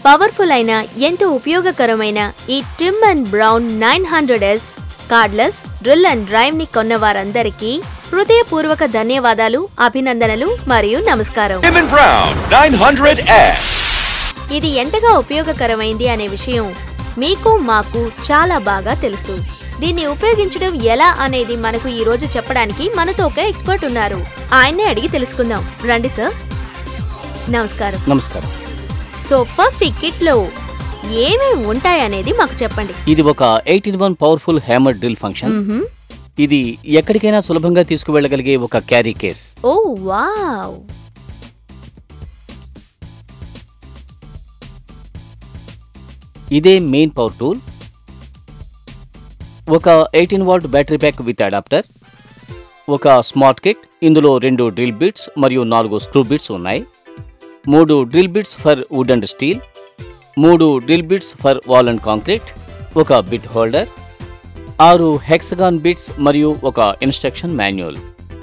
Powerful అయిన ఎంతో ఉపయోగకరమైన ఈ Tim and Brown nine hundred S cordless drill and drive ని కొన్న వారందరికీ హృదయపూర్వక ధన్యవాదాలు అభినందనలు మరియు నమస్కారం Tim and Brown 900S. ఇది ఎంతగా ఉపయోగకరమైంది అనే విషయం మీకు మాకు చాలా బాగా తెలుసు దీన్ని ఉపయోగించడం ఎలా అనేది మనకు ఈ రోజు చెప్పడానికి మనతో ఒక ఎక్స్పర్ట్ ఉన్నారు ఆయన్నే అడిగి తెలుసుకుందాం రండి సార్ నమస్కారం నమస్కారం సో ఫస్ట్ ఈ కిట్ లో ఏమేమి ఉంటాయనేది మాకు చెప్పండి ఇది ఒక eight in one powerful hammer drill function మ్మ్హమ్. ఇది ఎక్కడికైనా సులభంగా తీసుకువెళ్ళగలిగే ఒక క్యారీ కేస్ ఓ వావ్ ఇదే మెయిన్ పవర్ టూల్ ఒక eighteen volt battery pack with adaptor ఒక స్మార్ట్ కిట్ ఇందులో రెండు డ్రిల్ బిట్స్ మరియు నాలుగు స్క్రూ బిట్స్ ఉన్నాయి మూడు drill bits for wood and steel మూడు drill bits for wall and concrete ఒక బిట్ హోల్డర్ ఆరు హెక్సగాన్ బిట్స్ మరియు ఒక ఇన్స్ట్రక్షన్ మాన్యువల్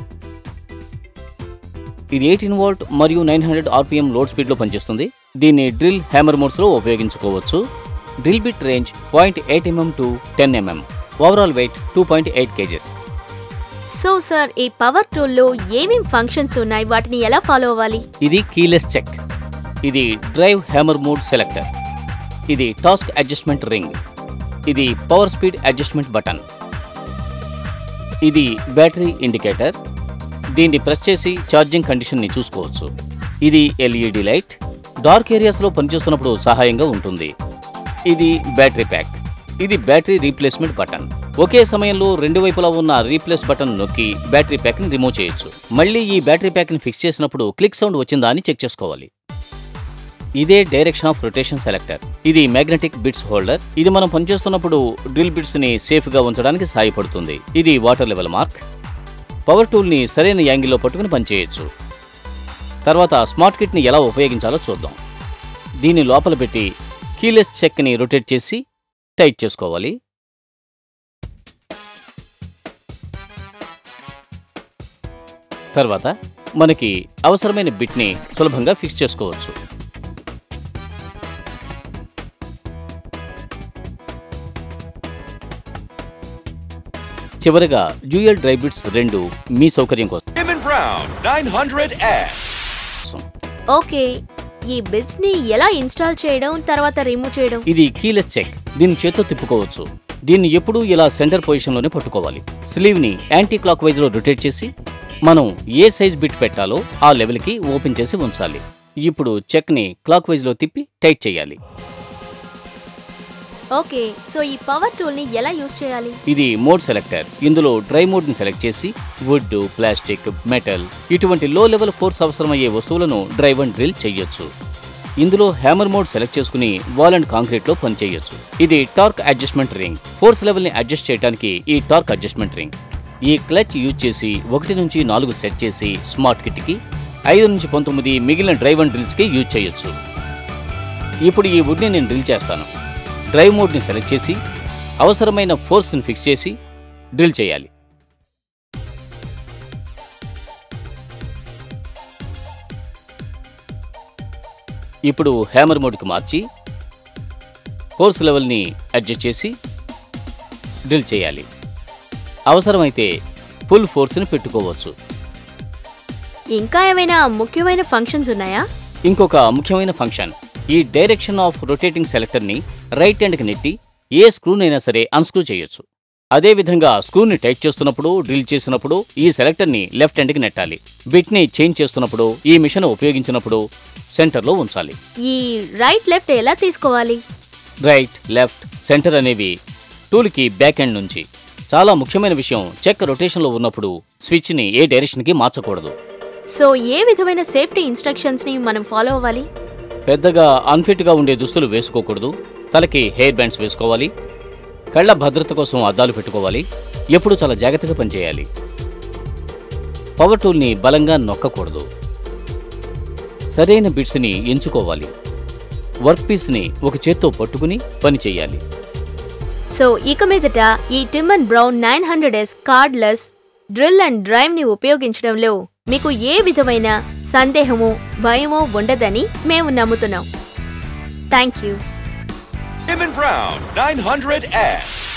ఇది ఎయిటీన్ వోల్ట్ మరియు నైన్ హండ్రెడ్ ఆర్పిఎం లోడ్ స్పీడ్లో పనిచేస్తుంది దీన్ని డ్రిల్ హ్యామర్ మోడ్స్లో ఉపయోగించుకోవచ్చు drill bit range point eight mm to ten mm overall weight two point eight kgs so sir ఈ పవర్ టూల్ లో ఏమేం ఫంక్షన్స్ ఉన్నాయి వాటిని ఎలా ఫాలో అవ్వాలి ఇది కీలెస్ చెక్ ఇది డ్రైవ్ హ్యామర్ మోడ్ సెలెక్టర్ ఇది టాస్క్ అడ్జస్ట్మెంట్ రింగ్ ఇది పవర్ స్పీడ్ అడ్జస్ట్మెంట్ బటన్ ఇది బ్యాటరీ ఇండికేటర్ దీన్ని ప్రెస్ చేసి ఛార్జింగ్ కండిషన్ని చూసుకోవచ్చు ఇది ఎల్ఈడి లైట్ డార్క్ ఏరియాస్లో పనిచేస్తున్నప్పుడు సహాయంగా ఉంటుంది ఇది బ్యాటరీ ప్యాక్ ఇది బ్యాటరీ రీప్లేస్మెంట్ బటన్ ఒకే సమయంలో రెండు వైపులా ఉన్న రీప్లేస్ బటన్ నొక్కి బ్యాటరీ ప్యాక్ని రిమూవ్ చేయొచ్చు మళ్ళీ ఈ బ్యాటరీ ప్యాక్ని ఫిక్స్ చేసినప్పుడు క్లిక్ సౌండ్ వచ్చిందా అని చెక్ చేసుకోవాలి ఇదే డైరెక్షన్ ఆఫ్ రొటేషన్ సెలెక్టర్ ఇది మ్యాగ్నెటిక్ బిట్స్ హోల్డర్ ఇది మనం పనిచేస్తున్నప్పుడు డ్రిల్ బిట్స్ ని సేఫ్ గా ఉంచడానికి సహాయపడుతుంది ఇది water level mark power tool ని సరైన యాంగిల్లో పట్టుకుని పనిచేయొచ్చు తర్వాత స్మార్ట్ కిట్ ని ఎలా ఉపయోగించాలో చూద్దాం దీన్ని లోపల పెట్టి కీలెస్ చెక్ ని రొటేట్ చేసి టైట్ చేసుకోవాలి తర్వాత మనకి అవసరమైన బిట్ని సులభంగా ఫిక్స్ చేసుకోవచ్చు చివరగా డ్యూయల్ డ్రై బిట్స్ రెండు మీ సౌకర్యం కోసం Tim and Brown 900S. Okay ఈ బిట్స్ ని ఎలా ఇన్స్టాల్ చేయడం తర్వాత రిమూవ్ చేయడం ఇది కీలెస్ చెక్ దీన్ని చేత్తో తిప్పుకోవచ్చు దీన్ని ఎప్పుడూ ఇలా సెంటర్ పొజిషన్లోనే పట్టుకోవాలి స్లీవ్ ని యాంటీ క్లాక్ వైజ్ లో రొటేట్ చేసి మనం ఏ సైజ్ బిట్ పెట్టాలో ఆ లెవెల్కి ఓపెన్ చేసి ఉంచాలి ఇప్పుడు చెక్ ని క్లాక్ వైజ్ లో తిప్పి టైట్ చేయాలి ఓకే సో ఈ పవర్ టూల్ ని ఎలా యూజ్ చేయాలి ఇది మోడ్ సెలెక్టర్ ఇందులో డ్రై మోడ్ ని సెలెక్ట్ చేసి వుడ్ ప్లాస్టిక్ మెటల్ ఇటువంటి లో లెవెల్ ఫోర్స్ అవసరమయ్యే వస్తువులను డ్రైవ్ అండ్ డ్రిల్ చేయొచ్చు ఇందులో హ్యామర్ మోడ్ సెలెక్ట్ చేసుకుని వాల్ అండ్ కాంక్రీట్ లో పనిచేయొచ్చు ఇది torque adjustment ring force level ని అడ్జస్ట్ చేయడానికి ఈ టార్క్ అడ్జస్ట్మెంట్ రింగ్ ఈ క్లచ్ యూజ్ చేసి ఒకటి నుంచి నాలుగు సెట్ చేసి స్మార్ట్ కిట్ కి ఐదు నుంచి పంతొమ్మిది మిగిలిన డ్రైవ్ అండ్ డ్రిల్స్ కి యూజ్ చేయొచ్చు ఇప్పుడు ఈ వుడ్ ని నేను డ్రిల్ చేస్తాను డ్రైవ్ మోడ్ని సెలెక్ట్ చేసి అవసరమైన ఫోర్స్ని ఫిక్స్ చేసి డ్రిల్ చేయాలి ఇప్పుడు హ్యామర్ మోడ్కి మార్చి ఫోర్స్ లెవెల్ని అడ్జస్ట్ చేసి డ్రిల్ చేయాలి అవసరమైతే ఫుల్ ఫోర్స్ని పెట్టుకోవచ్చు ఇంకా ఏమైనా ముఖ్యమైన ఫంక్షన్స్ ఉన్నాయా ఇంకొక ముఖ్యమైన ఫంక్షన్ ఈ డైరెక్షన్ ఆఫ్ రొటేటింగ్ సెలెక్టర్ని రైట్ హ్యాండ్కి నెట్టి ఏ స్క్రూనైనా సరే అన్స్క్రూ చేయొచ్చు అదేవిధంగా స్క్రూని టైట్ చేస్తున్నప్పుడు డ్రిల్ చేసినప్పుడు ఈ సెలెక్టర్ని లెఫ్ట్ హ్యాండ్కి నెట్టాలి బిట్ని చేంజ్ చేస్తున్నప్పుడు ఈ మిషన్ ఉపయోగించినప్పుడు సెంటర్లో ఉంచాలి ఈ రైట్ లెఫ్ట్ ఎలా తీసుకోవాలి రైట్ లెఫ్ట్ సెంటర్ అనేవి టూల్కి బ్యాక్ ఎండ్ నుంచి చాలా ముఖ్యమైన విషయం చెక్ రొటేషన్లో ఉన్నప్పుడు స్విచ్ని ఏ డైరెక్షన్కి మార్చకూడదు సో ఏ విధమైన సేఫ్టీ ఇన్స్ట్రక్షన్స్ ని మనం ఫాలో అవ్వాలి పెద్దగా అన్ఫిట్గా ఉండే దుస్తులు వేసుకోకూడదు తలకి హెయిర్ బ్యాండ్స్ వేసుకోవాలి కళ్ళ భద్రత కోసం అద్దాలు పెట్టుకోవాలి ఎప్పుడు చాలా జాగ్రత్తగా పనిచేయాలి పవర్ టూల్ని బలంగా నొక్కకూడదు సరైన బిట్స్ని ఎంచుకోవాలి వర్క్ పీస్ని ఒక చేత్తో పట్టుకుని పని చేయాలి సో ఇక మీదట ఈ Tim and Brown nine hundred S cordless drill and drive ని ఉపయోగించడంలో మీకు ఏ విధమైన సందేహమో భయమో ఉండదని మేము నమ్ముతున్నాం thank you Tim and Brown 900S.